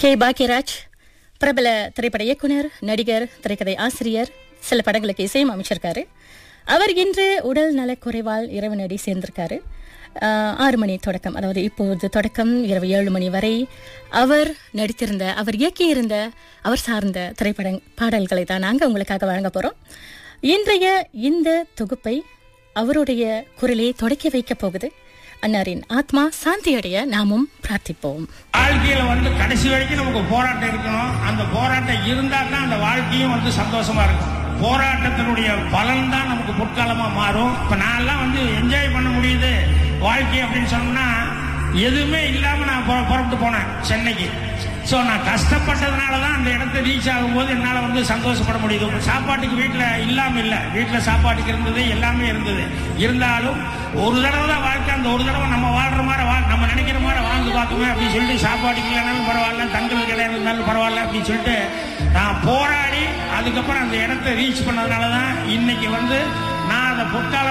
K Bhagyaraj பிரபல திரைப்பட இயக்குனர் நடிகர் திரைக்கதை ஆசிரியர் சில படங்களுக்கு இசையும் அமைச்சிருக்காரு அவர் இன்று உடல் நலக்குறைவால் இரவு நடி சேர்ந்திருக்காரு ஆஹ், ஆறு மணி தொடக்கம் அதாவது இப்போது தொடக்கம் இரவு ஏழு மணி வரை அவர் நடித்திருந்த அவர் இயக்கியிருந்த அவர் சார்ந்த திரைப்பட பாடல்களை தான் நாங்கள் உங்களுக்காக வழங்க போறோம் இன்றைய இந்த தொகுப்பை அவருடைய குரலே தொடக்கி வைக்கப் போகுது அன்னாரின் ஆத்மா சாந்தியடைய நாமும் பிரார்த்திப்போம் வாழ்க்கையில வந்து கடைசி வரைக்கும் நமக்கு போராட்டம் இருக்கணும் அந்த போராட்டம் இருந்தா தான் அந்த வாழ்க்கையும் வந்து சந்தோஷமா இருக்கும் போராட்டத்தினுடைய பலன் தான் நமக்கு பொற்காலமா மாறும் இப்ப நான் எல்லாம் வந்து என்ஜாய் பண்ண முடியுது வாழ்க்கை அப்படின்னு சொன்னோம்னா எதுவுமே இல்லாம நான் புற- புறப்பட்டு போனேன் சென்னைக்கு ஸோ நான் கஷ்டப்பட்டதுனால தான் அந்த இடத்த ரீச் ஆகும்போது என்னால் வந்து சந்தோஷப்பட முடியுது இப்ப சாப்பாட்டுக்கு வீட்டில் இல்லாமல் இல்லை வீட்டில் சாப்பாட்டுக்கு இருந்தது எல்லாமே இருந்தது இருந்தாலும் ஒரு தடவை தான் வாழ்க்கை அந்த ஒரு தடவை நம்ம வாழ்ற மாதிரி வா நம்ம நினைக்கிற மாதிரி வாழ்ந்து பார்க்குமே அப்படின்னு சொல்லிட்டு சாப்பாட்டுக்கு இல்லைனாலும் பரவாயில்ல தங்களுக்கு இடம் இருந்தாலும் பரவாயில்ல அப்படின்னு சொல்லிட்டு நான் போராடி அதுக்கப்புறம் அந்த இடத்த ரீச் பண்ணதுனால தான் இன்னைக்கு வந்து நான் அந்த பொற்கால